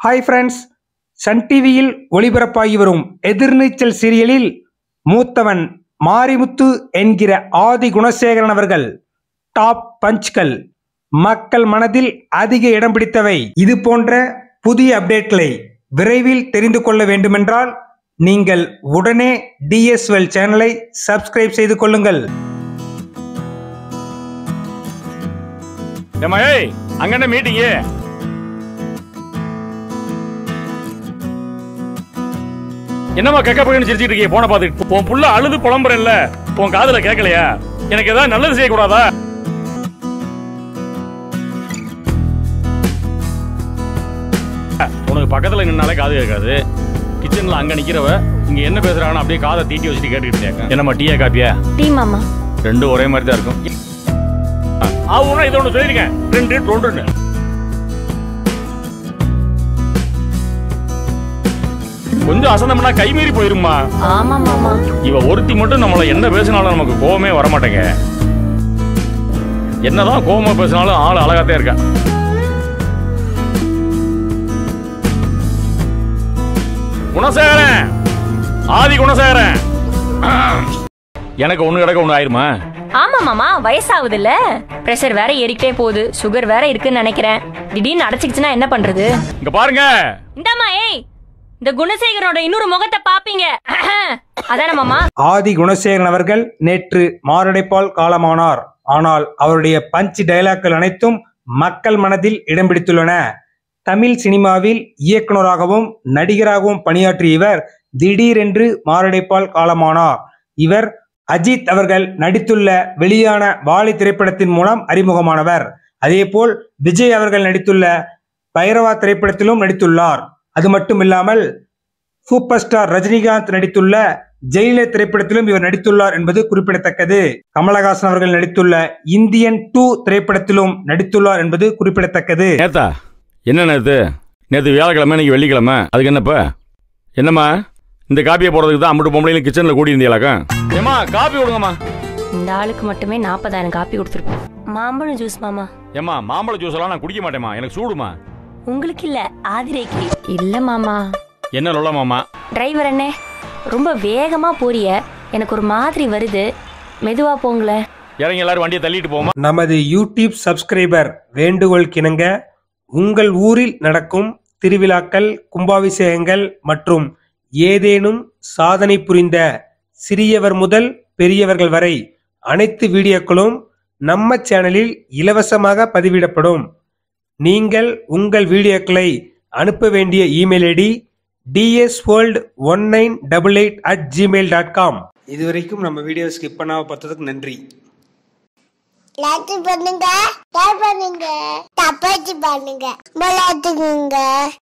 Hi friends Sun டிவியில் ஒளிபரப்பாகி வரும் எதிர்நீச்சல் சீரியலில் மூத்தவன் மாரிமுத்து என்கிற ஆதி குணசேகரன் அவர்கள் டாப் பஞ்ச்கள் மக்கள் மனதில் அதிக இடம் பிடித்தவை இது போன்ற புதிய அப்டேட்களை விரைவில் தெரிந்து கொள்ள வேண்டுமென்றால் நீங்கள் உடனே டிஎஸ்எல் சேனலை சப்ஸ்கிரைப் செய்து கொள்ளுங்கள் ஏம்மா ஏய் அங்க என்ன மீட்டிங்கு என்னம்மா கக்க பக்கன்னு சிரிச்சிட்டு இருக்கீங்க போன பார்த்துட்டு உன் புள்ள அழுது புலம்புறல்ல உன் காதுல கேட்கலையா எனக்கு ஏதாவது நல்லது செய்யக்கூடாதா உனக்கு பக்கத்துல நின்னாலே காது கேட்காது கிச்சன்ல அங்க நிக்கிறவ இங்க என்ன பேசுறாங்கன்னு அப்படியே காதை தீட்டி வச்சுட்டு கேட்டுக்கிட்டு இருக்க. என்னம்மா டீயா காப்பியா டீ மாமா ரெண்டும் ஒரே மாதிரி தான் இருக்கும் ஆவுனா இது ஒன்று சொல்லிருக்கேன் ரெண்டு தொண்டுன்னு கொஞ்சம் அசந்தம்னா கைமீறி போயிருமா ஆமா மாமா இவ ஒருத்தி மட்டும் நம்மள என்ன பேசினாலும் நமக்கு கோவமே வரமாட்டேங்க என்னதான் கோவமா பேசினாலும் ஆள் அழகாத்தே இருக்கா குணசேகரன் ஆதி குணசேகரன் எனக்கு ஒண்ணு கிடக்க ஒண்ணு ஆயிருமா ஆமா மாமா வயசாகுதுல்ல பிரஷர் வேற ஏறிக்கிட்டே போகுது சுகர் வேற இருக்குன்னு நினைக்கிறேன் திடீர்னு அடைச்சிக்கிச்சுன்னா என்ன பண்றது இங்க பாருங்க இந்தாமா ஏய் இந்த குணசேகரோட இன்னொரு முகத்தை பாப்பீங்க அதானே மாமா ஆதி குணசேகரன் அவர்கள் நேற்று மாரடைப்பால் காலமானார் ஆனால் அவருடைய பஞ்ச் டயலாக்கள் அனைத்தும் மக்கள் மனதில் இடம் பிடித்துள்ளன தமிழ் சினிமாவில் இயக்குனராகவும் நடிகராகவும் பணியாற்றிய இவர் திடீரென்று மாரடைப்பால் காலமானார் இவர் அஜித் அவர்கள் நடித்துள்ள வெளியான வாலி திரைப்படத்தின் மூலம் அறிமுகமானவர் அதேபோல் விஜய் அவர்கள் நடித்துள்ள பைரவா திரைப்படத்திலும் நடித்துள்ளார் அது மட்டுமில்லாமல் சூப்பர் ஸ்டார் ரஜினிகாந்த் நடித்துள்ள ஜெயிலர் திரைப்படத்திலும் இவர் நடித்துள்ளார் என்பது குறிப்பிடத்தக்கது கமலஹாசன் அவர்கள் நடித்துள்ள இந்தியன் டூ திரைப்படத்திலும் நடித்துள்ளார் என்பது குறிப்பிடத்தக்கது நேத்தா என்ன நேத்து நேத்து வியாழக்கிழமை இன்னைக்கு வெள்ளிக்கிழமை அதுக்கு என்னப்பா என்னம்மா இந்த காப்பியை போடுறதுக்கு தான் அம்பட்டு பொம்பளைங்களும் கிச்சனில் கூடி இருந்தீங்களாக்கா ஏமா காப்பி கொடுங்கம்மா இந்த ஆளுக்கு மட்டுமே நாற்பதாயிரம் காப்பி கொடுத்துருக்கோம் மாம்பழம் ஜூஸ் மாமா ஏம்மா மாம்பழ ஜூஸ் எல்லாம் நான் குடிக்க மாட்டேம்மா எனக்கு சூடுமா உங்களுக்கு இல்ல ஆதிரைக்கு இல்ல மாமா என்ன லொல்ல மாமா டிரைவர் அண்ணே ரொம்ப வேகமா போறிய எனக்கு ஒரு மாதிரி வருது மெதுவா போங்களேன் இறங்கி எல்லாரும் வண்டியை தள்ளிட்டு போமா நமது யூடியூப் சப்ஸ்கிரைபர் வேண்டுகோள் கிணங்க உங்கள் ஊரில் நடக்கும் திருவிழாக்கள் கும்பாபிஷேகங்கள் மற்றும் ஏதேனும் சாதனை புரிந்த சிறியவர் முதல் பெரியவர்கள் வரை அனைத்து வீடியோக்களும் நம்ம சேனலில் இலவசமாக பதிவிடப்படும் நீங்கள் உங்கள் வீடியோக்களை அனுப்ப வேண்டிய email ID TS world one nine double eight at Gmail dot com இதுவரைக்கும் நம்ம வீடியோ ஸ்கிப் பண்ணாம பார்த்ததுக்கு நன்றி லைக் பண்ணுங்க ஷேர் பண்ணுங்க தப்பாச்சு பண்ணுங்க விளையாட்டுங்க